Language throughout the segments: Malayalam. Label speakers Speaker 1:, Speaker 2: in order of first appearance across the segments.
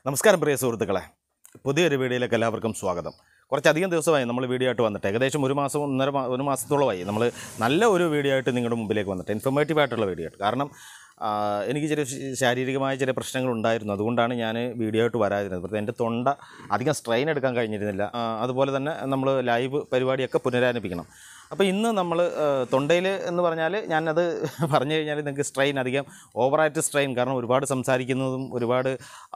Speaker 1: നമസ്കാരം പ്രിയ സുഹൃത്തുക്കളെ പുതിയൊരു വീഡിയോയിലേക്ക് എല്ലാവർക്കും സ്വാഗതം കുറച്ചധികം ദിവസമായി നമ്മൾ വീഡിയോ ആയിട്ട് വന്നിട്ട് ഏകദേശം ഒരു മാസം ഒന്നര മാ- ഒരു മാസത്തോളമായി നമ്മൾ നല്ല ഒരു വീഡിയോ ആയിട്ട് നിങ്ങളുടെ മുമ്പിലേക്ക് വന്നിട്ട് ഇൻഫോർമേറ്റീവ് ആയിട്ടുള്ള വീഡിയോ ആയിട്ട് കാരണം ആ, എനിക്ക് ചില ശ- ശാരീരികമായ ചില പ്രശ്നങ്ങൾ ഉണ്ടായിരുന്നു അതുകൊണ്ടാണ് ഞാൻ വീഡിയോ ആയിട്ട് വരാതിരുന്നത് പക്ഷേ എൻ്റെ തൊണ്ട അധികം സ്ട്രെയിൻ എടുക്കാൻ കഴിഞ്ഞിരുന്നില്ല ആ, അതുപോലെ തന്നെ നമ്മൾ ലൈവ് പരിപാടിയൊക്കെ പുനരാരംഭിക്കണം അപ്പോൾ ഇന്ന് നമ്മൾ തൊണ്ടയിൽ എന്ന് പറഞ്ഞാൽ ഞാനത് പറഞ്ഞു കഴിഞ്ഞാൽ നിങ്ങൾക്ക് സ്ട്രെയിൻ അധികം ഓവറായിട്ട് സ്ട്രെയിൻ കാരണം ഒരുപാട് സംസാരിക്കുന്നതും ഒരുപാട്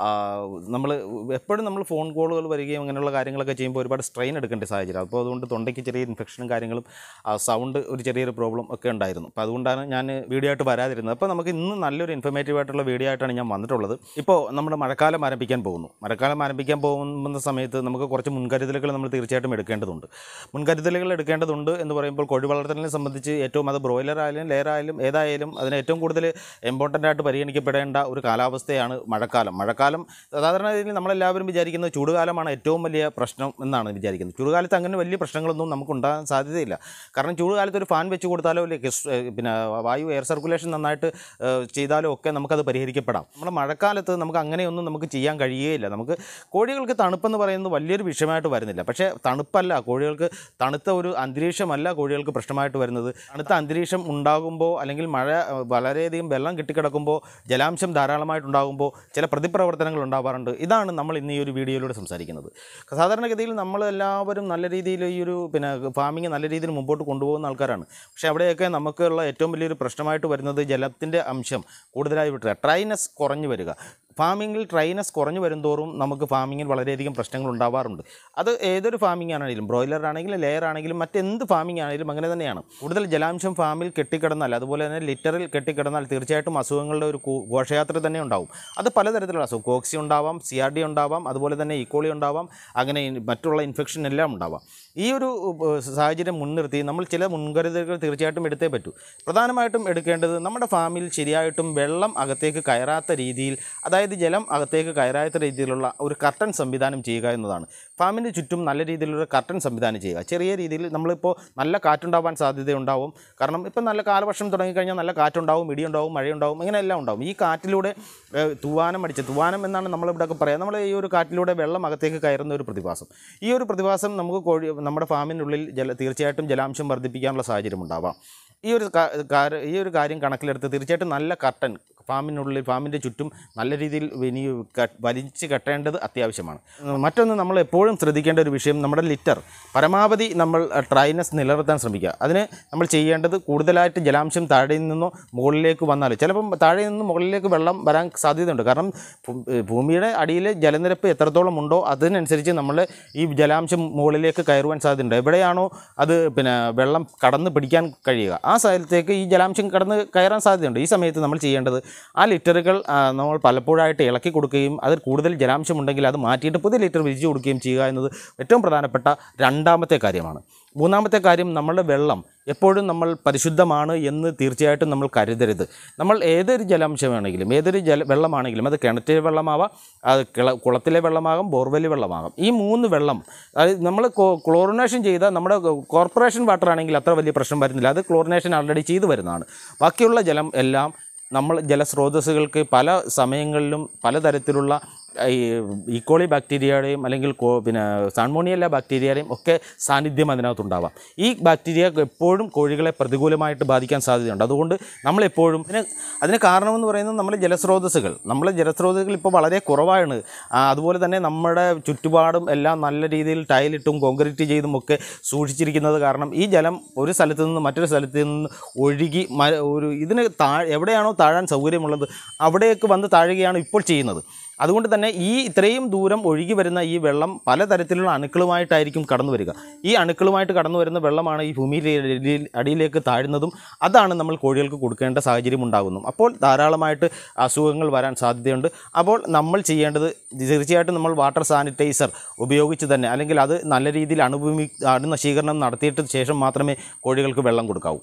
Speaker 1: നമ്മൾ എപ്പോഴും നമ്മൾ ഫോൺ കോളുകൾ വരികയും അങ്ങനെയുള്ള കാര്യങ്ങളൊക്കെ ചെയ്യുമ്പോൾ ഒരുപാട് സ്ട്രെയിൻ എടുക്കേണ്ട സാഹചര്യം അപ്പോൾ അതുകൊണ്ട് തൊണ്ടയ്ക്ക് ചെറിയ ഇൻഫെക്ഷനും കാര്യങ്ങളും സൗണ്ട് ഒരു ചെറിയൊരു പ്രോബ്ലം ഒക്കെ ഉണ്ടായിരുന്നു അപ്പോൾ അതുകൊണ്ടാണ് ഞാൻ വീഡിയോ ആയിട്ട് വരാതിരുന്നത് അപ്പോൾ നമുക്ക് ഇന്ന് നല്ലൊരു ഇൻഫർമേറ്റീവ് ആയിട്ടുള്ള വീഡിയോ ആയിട്ടാണ് ഞാൻ വന്നിട്ടുള്ളത് ഇപ്പോൾ നമ്മുടെ മഴക്കാലം ആരംഭിക്കാൻ പോകുന്നു മഴക്കാലം ആരംഭിക്കാൻ പോകുന്ന സമയത്ത് നമുക്ക് കുറച്ച് മുൻകരുതലുകൾ നമ്മൾ തീർച്ചയായിട്ടും എടുക്കേണ്ടതുണ്ട് മുൻകരുതലുകൾ എടുക്കേണ്ടതുണ്ട് എന്ന് പറയുമ്പോൾ കോഴി വളർത്തലിനെ സംബന്ധിച്ച് ഏറ്റവും അത് ബ്രോയിലർ ആയാലും ലെയർ ആയാലും ഏതായാലും അതിന് ഏറ്റവും കൂടുതൽ ഇമ്പോർട്ടൻ്റ് ആയിട്ട് പരിഗണിക്കപ്പെടേണ്ട ഒരു കാലാവസ്ഥയാണ് മഴക്കാലം മഴക്കാലം സാധാരണ രീതിയിൽ നമ്മളെല്ലാവരും വിചാരിക്കുന്നത് ചൂടുകാലമാണ് ഏറ്റവും വലിയ പ്രശ്നം എന്നാണ് വിചാരിക്കുന്നത് ചൂടുകാലത്ത് അങ്ങനെ വലിയ പ്രശ്നങ്ങളൊന്നും നമുക്ക് ഉണ്ടാകാൻ സാധ്യതയില്ല കാരണം ചൂടുകാലത്ത് ഒരു ഫാൻ വെച്ച് കൊടുത്താലോ അല്ലെങ്കിൽ സ്- ഏഹ് പിന്നെ വായു എയർ സർക്കുലേഷൻ നന്നായിട്ട് ഏഹ് ചെയ്താലോ ഒക്കെ നമുക്കത് പരിഹരിക്കപ്പെടാം നമ്മുടെ മഴക്കാലത്ത് നമുക്ക് അങ്ങനെയൊന്നും നമുക്ക് ചെയ്യാൻ കഴിയുകയില്ല നമുക്ക് കോഴികൾക്ക് തണുപ്പെന്ന് പറയുന്നത് വലിയൊരു വിഷയമായിട്ട് വരുന്നില്ല പക്ഷേ തണുപ്പല്ല കോഴികൾക്ക് തണുത്ത ഒരു അന്തരീക്ഷമല്ല കോഴികൾക്ക് പ്രശ്നമായിട്ട് വരുന്നത് തണുത്ത അന്തരീക്ഷം ഉണ്ടാകുമ്പോൾ അല്ലെങ്കിൽ മഴ ഏഹ്, വളരെയധികം വെള്ളം കെട്ടിക്കിടക്കുമ്പോൾ ജലാംശം ധാരാളമായിട്ടുണ്ടാകുമ്പോൾ ചില പ്രതിപ്രവർത്തനങ്ങൾ ഉണ്ടാവാറുണ്ട് ഇതാണ് നമ്മൾ ഇന്ന് ഈ ഒരു വീഡിയോയിലൂടെ സംസാരിക്കുന്നത് സാധാരണഗതിയിൽ നമ്മളെല്ലാവരും നല്ല രീതിയിൽ ഈ ഒരു പിന്നെ ഫാമിങ് നല്ല രീതിയിൽ മുമ്പോട്ട് കൊണ്ടുപോകുന്ന ആൾക്കാരാണ് പക്ഷേ അവിടെയൊക്കെ നമുക്കുള്ള ഏറ്റവും വലിയൊരു പ്രശ്നമായിട്ട് വരുന്നത് ജലത്തിൻ്റെ അംശം കൂടുതലായി വിട്ടുക ട്രൈനസ് കുറഞ്ഞു വരിക ഫാമിങ്ങിൽ ട്രൈനസ് കുറഞ്ഞു വരുന്തോറും നമുക്ക് ഫാമിങ്ങിൽ വളരെയധികം പ്രശ്നങ്ങൾ ഉണ്ടാവാറുണ്ട് അത് ഏതൊരു ഫാമിംഗ് ആണെങ്കിലും ബ്രോയിലർ ആണെങ്കിലും ലെയർ ആണെങ്കിലും മറ്റെന്ത് ഫാമിംഗ് ആണെങ്കിലും അങ്ങനെ തന്നെയാണ് കൂടുതൽ ജലാംശം ഫാമിൽ കെട്ടിക്കിടന്നാൽ അതുപോലെ തന്നെ ലിറ്ററിൽ കെട്ടിക്കിടന്നാൽ തീർച്ചയായിട്ടും അസുഖങ്ങളുടെ ഒരു കൂ- ഘോഷയാത്ര തന്നെ ഉണ്ടാവും അത് പലതരത്തിലുള്ള അസുഖം കോക്സി ഉണ്ടാവാം സി ആർ ഡി ഉണ്ടാവാം അതുപോലെ തന്നെ ഈക്കോളി ഉണ്ടാവാം അങ്ങനെ ഇ- മറ്റുള്ള ഇൻഫെക്ഷൻ എല്ലാം ഉണ്ടാവാം ഈ ഒരു ഏഹ്, സാഹചര്യം മുൻനിർത്തി നമ്മൾ ചില മുൻകരുതലുകൾ തീർച്ചയായിട്ടും എടുത്തേ പറ്റൂ പ്രധാനമായിട്ടും എടുക്കേണ്ടത് നമ്മുടെ ഫാമിൽ ശരിയായിട്ടും വെള്ളം അകത്തേക്ക് കയറാത്ത രീതിയിൽ അതായത് ജലം അകത്തേക്ക് കയറാത്ത രീതിയിലുള്ള ഒരു കർട്ടൻ സംവിധാനം ചെയ്യുക എന്നതാണ് ഫാമിന് ചുറ്റും നല്ല രീതിയിലുള്ള കർട്ടൻ സംവിധാനം ചെയ്യുക ചെറിയ രീതിയിൽ നമ്മളിപ്പോൾ നല്ല കാറ്റുണ്ടാവാൻ സാധ്യതയുണ്ടാവും കാരണം ഇപ്പം നല്ല കാലവർഷം തുടങ്ങിക്കഴിഞ്ഞാൽ നല്ല കാറ്റുണ്ടാവും ഇടിയുണ്ടാവും മഴയുണ്ടാവും ഇങ്ങനെ എല്ലാം ഉണ്ടാവും ഈ കാറ്റിലൂടെ ഏഹ്, തൂവാനം അടിച്ച് തൂവാനം എന്നാണ് നമ്മളിവിടെയൊക്കെ പറയുക നമ്മൾ ഈ ഒരു കാറ്റിലൂടെ വെള്ളം അകത്തേക്ക് കയറുന്ന ഒരു പ്രതിഭാസം ഈ ഒരു പ്രതിഭാസം നമുക്ക് കോഴി നമ്മുടെ ഫാമിനുള്ളിൽ ജല തീർച്ചയായിട്ടും ജലാംശം വർദ്ധിപ്പിക്കാനുള്ള സാഹചര്യം ഉണ്ടാവാം ഈ ഒരു കാ- കാര- ഈ ഒരു കാര്യം കണക്കിലെടുത്ത് തീർച്ചയായിട്ടും നല്ല കർട്ടൻ ഫാമിനുള്ളിൽ ഫാമിൻ്റെ ചുറ്റും നല്ല രീതിയിൽ വിനി ക- വലിച്ച് കെട്ടേണ്ടത് അത്യാവശ്യമാണ് ഉം, മറ്റൊന്ന് നമ്മൾ എപ്പോഴും ശ്രദ്ധിക്കേണ്ട ഒരു വിഷയം നമ്മുടെ ലിറ്റർ പരമാവധി നമ്മൾ ഡ്രൈനസ് നിലനിർത്താൻ ശ്രമിക്കുക അതിന് നമ്മൾ ചെയ്യേണ്ടത് കൂടുതലായിട്ട് ജലാംശം താഴെ നിന്നോ മുകളിലേക്ക് വന്നാൽ ചിലപ്പം താഴെ നിന്ന് മുകളിലേക്ക് വെള്ളം വരാൻ സാധ്യതയുണ്ട് കാരണം ഭൂ- ഏ, ഭൂമിയുടെ അടിയിൽ ജലനിരപ്പ് എത്രത്തോളം ഉണ്ടോ അതിനനുസരിച്ച് നമ്മൾ ഈ ജലാംശം മുകളിലേക്ക് കയറുവാൻ സാധ്യതയുണ്ട് എവിടെയാണോ അത് പിന്നെ വെള്ളം കടന്ന് പിടിക്കാൻ കഴിയുക ആ സ്ഥലത്തേക്ക് ഈ ജലാംശം കടന്ന് കയറാൻ സാധ്യതയുണ്ട് ഈ സമയത്ത് നമ്മൾ ചെയ്യേണ്ടത് ആ ലിറ്ററുകൾ ആ, നമ്മൾ പലപ്പോഴായിട്ട് ഇളക്കി കൊടുക്കുകയും അതിൽ കൂടുതൽ ജലാംശം ഉണ്ടെങ്കിൽ അത് മാറ്റിയിട്ട് പുതിയ ലിറ്റർ വിരിച്ചു കൊടുക്കുകയും ചെയ്യുക എന്നത് ഏറ്റവും പ്രധാനപ്പെട്ട രണ്ടാമത്തെ കാര്യമാണ് മൂന്നാമത്തെ കാര്യം നമ്മളുടെ വെള്ളം എപ്പോഴും നമ്മൾ പരിശുദ്ധമാണ് എന്ന് തീർച്ചയായിട്ടും നമ്മൾ കരുതരുത് നമ്മൾ ഏതൊരു ജലാംശമാണെങ്കിലും ഏതൊരു ജല വെള്ളമാണെങ്കിലും അത് കിണറ്റിലെ വെള്ളമാവാം അത് കിള കുളത്തിലെ വെള്ളമാകാം ബോർവെൽ വെള്ളമാകാം ഈ മൂന്ന് വെള്ളം അതായത് നമ്മൾ ക്ലോറിനേഷൻ ചെയ്ത നമ്മുടെ കോർപ്പറേഷൻ വാട്ടർ ആണെങ്കിൽ അത്ര വലിയ പ്രശ്നം വരുന്നില്ല അത് ക്ലോറിനേഷൻ ആൾറെഡി ചെയ്തു വരുന്നതാണ് ബാക്കിയുള്ള ജലം എല്ലാം നമ്മൾ ജലസ്രോതസ്സുകൾക്ക് പല സമയങ്ങളിലും പലതരത്തിലുള്ള ഈ ഈക്കോളി ബാക്ടീരിയയുടെയും അല്ലെങ്കിൽ കോ പിന്നെ സാൺമോണിയല്ല ബാക്ടീരിയയുടെയും ഒക്കെ സാന്നിധ്യം അതിനകത്തുണ്ടാവാം ഈ ബാക്ടീരിയ എപ്പോഴും കോഴികളെ പ്രതികൂലമായിട്ട് ബാധിക്കാൻ സാധ്യതയുണ്ട് അതുകൊണ്ട് നമ്മളെപ്പോഴും അതിന് അതിന് കാരണമെന്ന് പറയുന്നത് നമ്മുടെ ജലസ്രോതസ്സുകൾ നമ്മുടെ ജലസ്രോതസ്സുകൾ ഇപ്പോൾ വളരെ കുറവാണ് ആ, അതുപോലെ തന്നെ നമ്മുടെ ചുറ്റുപാടും എല്ലാം നല്ല രീതിയിൽ ടൈലിട്ടും കോൺക്രീറ്റ് ചെയ്തും ഒക്കെ സൂക്ഷിച്ചിരിക്കുന്നത് കാരണം ഈ ജലം ഒരു സ്ഥലത്ത് നിന്ന് മറ്റൊരു സ്ഥലത്ത് നിന്ന് ഒഴുകി മ ഒരു ഇതിന് താ എവിടെയാണോ താഴാൻ സൗകര്യമുള്ളത് അവിടേക്ക് വന്ന് താഴുകയാണ് ഇപ്പോൾ ചെയ്യുന്നത് അതുകൊണ്ട് തന്നെ ഈ ഇത്രയും ദൂരം ഒഴുകി വരുന്ന ഈ വെള്ളം പലതരത്തിലുള്ള അണുക്കളുമായിട്ടായിരിക്കും കടന്നു വരിക ഈ അണുക്കളുമായിട്ട് കടന്നു വരുന്ന വെള്ളമാണ് ഈ ഭൂമിയിലെ അടിയിൽ അടിയിലേക്ക് താഴുന്നതും അതാണ് നമ്മൾ കോഴികൾക്ക് കൊടുക്കേണ്ട സാഹചര്യം ഉണ്ടാകുന്നു അപ്പോൾ ധാരാളമായിട്ട് അസുഖങ്ങൾ വരാൻ സാധ്യതയുണ്ട് അപ്പോൾ നമ്മൾ ചെയ്യേണ്ടത് തീർച്ചയായിട്ടും നമ്മൾ വാട്ടർ സാനിറ്റൈസർ ഉപയോഗിച്ച് തന്നെ അല്ലെങ്കിൽ അത് നല്ല രീതിയിൽ അണുഭൂമി അണുനശീകരണം നടത്തിയിട്ട് ശേഷം മാത്രമേ കോഴികൾക്ക് വെള്ളം കൊടുക്കാവൂ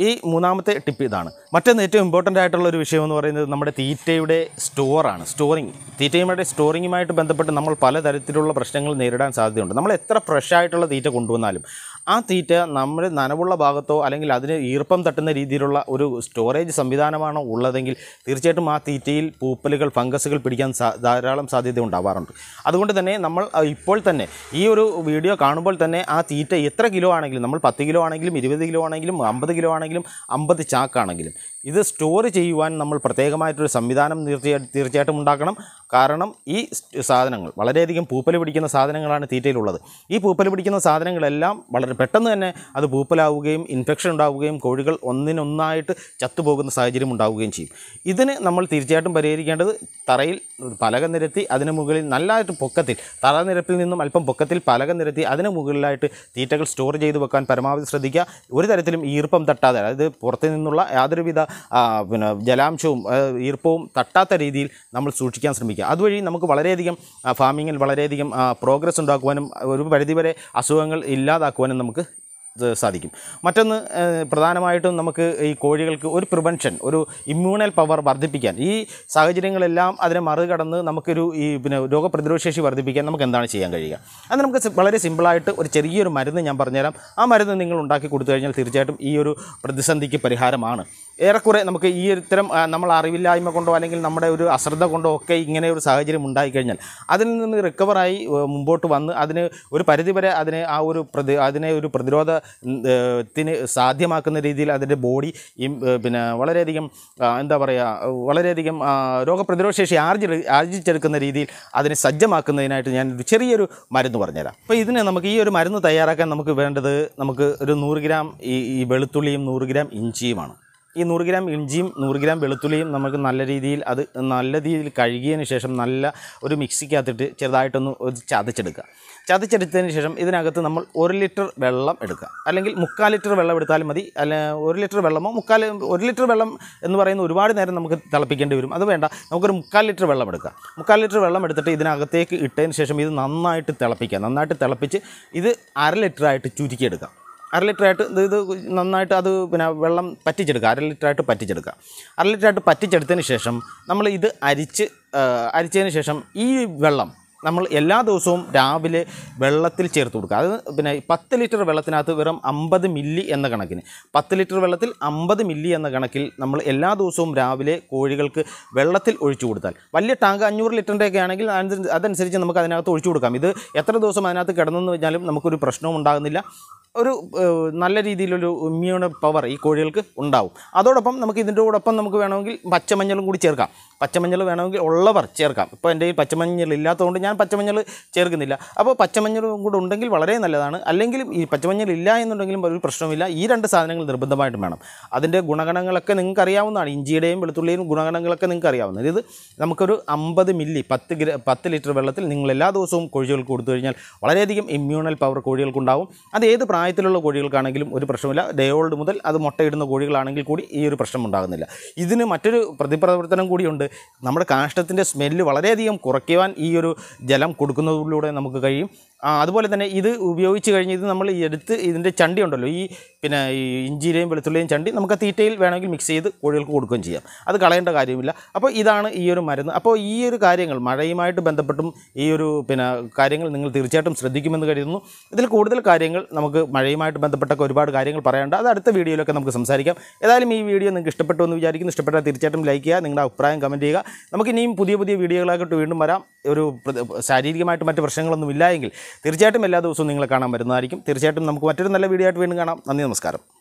Speaker 1: ഈ മൂന്നാമത്തെ ടിപ്പ് ഇതാണ് മറ്റൊന്ന് ഏറ്റവും ഇമ്പോർട്ടൻ്റ് ആയിട്ടുള്ള ഒരു വിഷയം എന്ന് പറയുന്നത് നമ്മുടെ തീറ്റയുടെ സ്റ്റോറാണ് സ്റ്റോറിങ് തീറ്റയുടെ സ്റ്റോറിങ്ങുമായിട്ട് ബന്ധപ്പെട്ട് നമ്മൾ പലതരത്തിലുള്ള പ്രശ്നങ്ങൾ നേരിടാൻ സാധ്യതയുണ്ട് നമ്മൾ എത്ര ഫ്രഷ് ആയിട്ടുള്ള തീറ്റ കൊണ്ടുവന്നാലും ആ തീറ്റ നമ്മൾ നനവുള്ള ഭാഗത്തോ അല്ലെങ്കിൽ അതിന് ഈർപ്പം തട്ടുന്ന രീതിയിലുള്ള ഒരു സ്റ്റോറേജ് സംവിധാനമാണോ ഉള്ളതെങ്കിൽ തീർച്ചയായിട്ടും ആ തീറ്റയിൽ പൂപ്പലുകൾ ഫംഗസുകൾ പിടിക്കാൻ സാ- ധാരാളം സാധ്യത ഉണ്ടാവാറുണ്ട് അതുകൊണ്ട് തന്നെ നമ്മൾ അഹ്, ഇപ്പോൾ തന്നെ ഈ ഒരു വീഡിയോ കാണുമ്പോൾ തന്നെ ആ തീറ്റ എത്ര കിലോ ആണെങ്കിലും നമ്മൾ പത്ത് കിലോ ആണെങ്കിലും ഇരുപത് കിലോ ആണെങ്കിലും അമ്പത് കിലോ ആണെങ്കിലും അമ്പത് ചാക്കാണെങ്കിലും ഇത് സ്റ്റോർ ചെയ്യുവാൻ നമ്മൾ പ്രത്യേകമായിട്ടൊരു സംവിധാനം തീർച്ചയായിട്ടും തീർച്ചയായിട്ടും ഉണ്ടാക്കണം കാരണം ഈ സ് സാധനങ്ങൾ വളരെയധികം പൂപ്പൽ പിടിക്കുന്ന സാധനങ്ങളാണ് തീറ്റയിലുള്ളത് ഈ പൂപ്പൽ പിടിക്കുന്ന സാധനങ്ങളെല്ലാം വളരെ പെട്ടെന്ന് തന്നെ അത് പൂപ്പലാവുകയും ഇൻഫെക്ഷൻ ഉണ്ടാവുകയും കോഴികൾ ഒന്നിനൊന്നായിട്ട് ചത്തുപോകുന്ന സാഹചര്യം ഉണ്ടാവുകയും ചെയ്യും ഇതിന് നമ്മൾ തീർച്ചയായിട്ടും പരിഹരിക്കേണ്ടത് തറയിൽ പലക നിരത്തി അതിന് മുകളിൽ നല്ലതായിട്ട് പൊക്കത്തിൽ തറനിരപ്പിൽ നിന്നും അല്പം പൊക്കത്തിൽ പലക നിരത്തി അതിന് മുകളിലായിട്ട് തീറ്റകൾ സ്റ്റോർ ചെയ്ത് വെക്കാൻ പരമാവധി ശ്രദ്ധിക്കുക ഒരു തരത്തിലും ഈർപ്പം തട്ടാതെ അതായത് പുറത്തു നിന്നുള്ള യാതൊരുവിധ ആ, പിന്നെ ജലാംശവും ആ, ഈർപ്പവും തട്ടാത്ത രീതിയിൽ നമ്മൾ സൂക്ഷിക്കാൻ ശ്രമിക്കുക അതുവഴി നമുക്ക് വളരെയധികം ആ, ഫാമിങ്ങിൽ വളരെയധികം പ്രോഗ്രസ് ഉണ്ടാക്കുവാനും ഒരു പരിധിവരെ അസുഖങ്ങൾ ഇല്ലാതാക്കുവാനും നമുക്ക് ഇത് സാധിക്കും മറ്റൊന്ന് ഏഹ്, പ്രധാനമായിട്ടും നമുക്ക് ഈ കോഴികൾക്ക് ഒരു പ്രിവെൻഷൻ ഒരു ഇമ്മ്യൂണൽ പവർ വർദ്ധിപ്പിക്കാൻ ഈ സാഹചര്യങ്ങളെല്ലാം അതിനെ മറികടന്ന് നമുക്കൊരു ഈ പിന്നെ രോഗപ്രതിരോധശേഷി വർദ്ധിപ്പിക്കാൻ നമുക്ക് എന്താണ് ചെയ്യാൻ കഴിയുക അത് നമുക്ക് സി- വളരെ സിമ്പിളായിട്ട് ഒരു ചെറിയൊരു മരുന്ന് ഞാൻ പറഞ്ഞുതരാം ആ മരുന്ന് നിങ്ങൾ ഉണ്ടാക്കി കൊടുത്തു കഴിഞ്ഞാൽ തീർച്ചയായിട്ടും ഈ ഒരു പ്രതിസന്ധിക്ക് പരിഹാരമാണ് ഏറെക്കുറെ നമുക്ക് ഈ ഒരു ഇത്തരം ആ, നമ്മൾ അറിവില്ലായ്മ കൊണ്ടോ അല്ലെങ്കിൽ നമ്മുടെ ഒരു അശ്രദ്ധ കൊണ്ടോ ഒക്കെ ഇങ്ങനെ ഒരു സാഹചര്യം ഉണ്ടായിക്കഴിഞ്ഞാൽ അതിൽ നിന്ന് റിക്കവറായി ഏഹ്, മുമ്പോട്ട് വന്ന് അതിന് ഒരു പരിധിവരെ അതിനെ ആ ഒരു പ്രതി അതിനെ ഒരു പ്രതിരോധ ഉം, ഏഹ്, ത്തിന് സാധ്യമാക്കുന്ന രീതിയിൽ അതിൻ്റെ ബോഡി പിന്നെ വളരെയധികം ആ, എന്താ പറയുക വളരെയധികം ആ, രോഗപ്രതിരോധ ശേഷി ആർജി ആർജിച്ചെടുക്കുന്ന രീതിയിൽ അതിനെ സജ്ജമാക്കുന്നതിനായിട്ട് ഞാൻ ഒരു ചെറിയൊരു മരുന്ന് പറഞ്ഞുതരാം അപ്പോൾ ഇതിന് നമുക്ക് ഈ ഒരു മരുന്ന് തയ്യാറാക്കാൻ നമുക്ക് വേണ്ടത് നമുക്ക് ഒരു നൂറ് ഗ്രാം ഈ ഈ വെളുത്തുള്ളിയും നൂറ് ഗ്രാം ഇഞ്ചിയുമാണ് ഈ നൂറ് ഗ്രാം ഇഞ്ചിയും നൂറ് ഗ്രാം വെളുത്തുള്ളിയും നമുക്ക് നല്ല രീതിയിൽ അത് നല്ല രീതിയിൽ കഴുകിയതിന് ശേഷം നല്ല ഒരു മിക്സിക്കകത്തിട്ട് ചെറുതായിട്ടൊന്ന് ഒരു ചതച്ചെടുക്കുക ചതച്ചെടുത്തതിന് ശേഷം ഇതിനകത്ത് നമ്മൾ ഒരു ലിറ്റർ വെള്ളം എടുക്കുക അല്ലെങ്കിൽ മുക്കാൽ ലിറ്റർ വെള്ളം എടുത്താലും മതി അല്ല ഒരു ലിറ്റർ വെള്ളമോ മുക്കാൽ ഒരു ലിറ്റർ വെള്ളം എന്ന് പറയുന്ന ഒരുപാട് നേരം നമുക്ക് തിളപ്പിക്കേണ്ടി വരും അത് വേണ്ട നമുക്കൊരു മുക്കാൽ ലിറ്റർ വെള്ളം എടുക്കാം മുക്കാൽ ലിറ്റർ വെള്ളം എടുത്തിട്ട് ഇതിനകത്തേക്ക് ഇട്ടതിന് ശേഷം ഇത് നന്നായിട്ട് തിളപ്പിക്കുക നന്നായിട്ട് തിളപ്പിച്ച് ഇത് അര ലിറ്ററായിട്ട് ചുരുക്കിയെടുക്കാം അര ലിറ്ററായിട്ട് ഇത് ഇത് നന്നായിട്ട് അത് പിന്നെ വെള്ളം പറ്റിച്ചെടുക്കുക അര ലിറ്ററായിട്ട് പറ്റിച്ചെടുക്കുക അര ലിറ്ററായിട്ട് പറ്റിച്ചെടുത്തതിന് ശേഷം നമ്മൾ ഇത് അരിച്ച് ആ, അരിച്ചതിന് ശേഷം ഈ വെള്ളം നമ്മൾ എല്ലാ ദിവസവും രാവിലെ വെള്ളത്തിൽ ചേർത്ത് കൊടുക്കുക അത് പിന്നെ പത്ത് ലിറ്റർ വെള്ളത്തിനകത്ത് വെറും അമ്പത് മില്ലി എന്ന കണക്കിന് പത്ത് ലിറ്റർ വെള്ളത്തിൽ അമ്പത് മില്ലി എന്ന കണക്കിൽ നമ്മൾ എല്ലാ ദിവസവും രാവിലെ കോഴികൾക്ക് വെള്ളത്തിൽ ഒഴിച്ചു കൊടുത്താൽ വലിയ ടാങ്ക് അഞ്ഞൂറ് ലിറ്ററിൻ്റെ ഒക്കെ ആണെങ്കിൽ അതനുസരിച്ച് അതനുസരിച്ച് നമുക്ക് അതിനകത്ത് ഒഴിച്ചു കൊടുക്കാം ഇത് എത്ര ദിവസം അതിനകത്ത് കിടന്നെന്ന് വെച്ചാലും നമുക്കൊരു പ്രശ്നവും ഉണ്ടാകുന്നില്ല ഒരു ഏഹ്, നല്ല രീതിയിലൊരു ഇമ്മ്യൂൺ പവർ ഈ കോഴികൾക്ക് ഉണ്ടാവും അതോടൊപ്പം നമുക്ക് ഇതിൻ്റെ കൂടൊപ്പം നമുക്ക് വേണമെങ്കിൽ പച്ചമഞ്ഞളും കൂടി ചേർക്കാം പച്ചമഞ്ഞൾ വേണമെങ്കിൽ ഉള്ളവർ ചേർക്കാം ഇപ്പോൾ എൻ്റെ ഈ പച്ചമഞ്ഞൾ ഇല്ലാത്തതുകൊണ്ട് ഞാൻ പച്ചമഞ്ഞൾ ചേർക്കുന്നില്ല അപ്പോൾ പച്ചമഞ്ഞളും കൂടെ ഉണ്ടെങ്കിൽ വളരെ നല്ലതാണ് അല്ലെങ്കിലും ഈ പച്ചമഞ്ഞൾ ഇല്ല എന്നുണ്ടെങ്കിലും ഒരു പ്രശ്നവുമില്ല ഈ രണ്ട് സാധനങ്ങൾ നിർബന്ധമായിട്ടും വേണം അതിൻ്റെ ഗുണഗണങ്ങളൊക്കെ നിങ്ങൾക്ക് അറിയാവുന്നതാണ് ഇഞ്ചിയുടെയും വെളുത്തുള്ളിയും ഗുണഗണങ്ങളൊക്കെ നിങ്ങൾക്ക് അറിയാവുന്നത് ഇത് നമുക്കൊരു അമ്പത് മില്ലി പത്ത് ഗ്ര പത്ത് ലിറ്റർ വെള്ളത്തിൽ നിങ്ങൾ എല്ലാ ദിവസവും കോഴികൾക്ക് കൊടുത്തു കഴിഞ്ഞാൽ വളരെയധികം ഇമ്മ്യൂണൽ പവർ കോഴികൾക്കുണ്ടാവും അത് ഏത് പ്രായത്തിലുള്ള കോഴികൾക്കാണെങ്കിലും ഒരു പ്രശ്നമില്ല ഡേ ഓൾഡ് മുതൽ അത് മുട്ടയിടുന്ന കോഴികളാണെങ്കിൽ കൂടി ഈ ഒരു പ്രശ്നം ഉണ്ടാകുന്നില്ല ഇതിന് മറ്റൊരു പ്രതിപ്രവർത്തനം കൂടിയുണ്ട് നമ്മുടെ കാഷ്ടത്തിൻ്റെ സ്മെല്ല് വളരെയധികം കുറയ്ക്കുവാൻ ഈ ഒരു ജലം കൊടുക്കുന്നതിലൂടെ നമുക്ക് കഴിയും ആ, അതുപോലെ തന്നെ ഇത് ഉപയോഗിച്ച് കഴിഞ്ഞ് ഇത് നമ്മൾ ഈ എടുത്ത് ഇതിൻ്റെ ചണ്ടി ഉണ്ടല്ലോ ഈ പിന്നെ ഈ ഇഞ്ചിയുടെയും വെളുത്തുള്ളിയും ചണ്ടി നമുക്ക് ആ തീറ്റയിൽ വേണമെങ്കിൽ മിക്സ് ചെയ്ത് കോഴികൾക്ക് കൊടുക്കുകയും ചെയ്യാം അത് കളയേണ്ട കാര്യമില്ല അപ്പോൾ ഇതാണ് ഈ ഒരു മരുന്ന് അപ്പോൾ ഈ ഒരു കാര്യങ്ങൾ മഴയുമായിട്ട് ബന്ധപ്പെട്ടും ഈ ഒരു പിന്നെ കാര്യങ്ങൾ നിങ്ങൾ തീർച്ചയായിട്ടും ശ്രദ്ധിക്കുമെന്ന് കരുതുന്നു ഇതിൽ കൂടുതൽ കാര്യങ്ങൾ നമുക്ക് മഴയുമായിട്ട് ബന്ധപ്പെട്ടൊക്കെ ഒരുപാട് കാര്യങ്ങൾ പറയാനുണ്ട് അത് അടുത്ത വീഡിയോയിലൊക്കെ നമുക്ക് സംസാരിക്കാം ഏതായാലും ഈ വീഡിയോ നിങ്ങൾക്ക് ഇഷ്ടപ്പെട്ടു എന്ന് വിചാരിക്കുന്നു ഇഷ്ടപ്പെട്ടാൽ തീർച്ചയായിട്ടും ലൈക്ക് ചെയ്യുക നിങ്ങളുടെ അഭിപ്രായം കമൻറ്റ് ചെയ്യുക നമുക്ക് ഇനിയും പുതിയ പുതിയ വീഡിയോകളായിട്ട് വീണ്ടും വരാം ഒരു പ്ര- ശാരീരികമായിട്ട് മറ്റ് പ്രശ്നങ്ങളൊന്നും ഇല്ല എങ്കിൽ തീർച്ചയായിട്ടും എല്ലാ ദിവസവും നിങ്ങളെ കാണാൻ വരുന്നതായിരിക്കും തീർച്ചയായിട്ടും നമുക്ക് മറ്റൊരു നല്ല വീഡിയോ ആയിട്ട് വീണ്ടും കാണാം നന്ദി നമസ്കാരം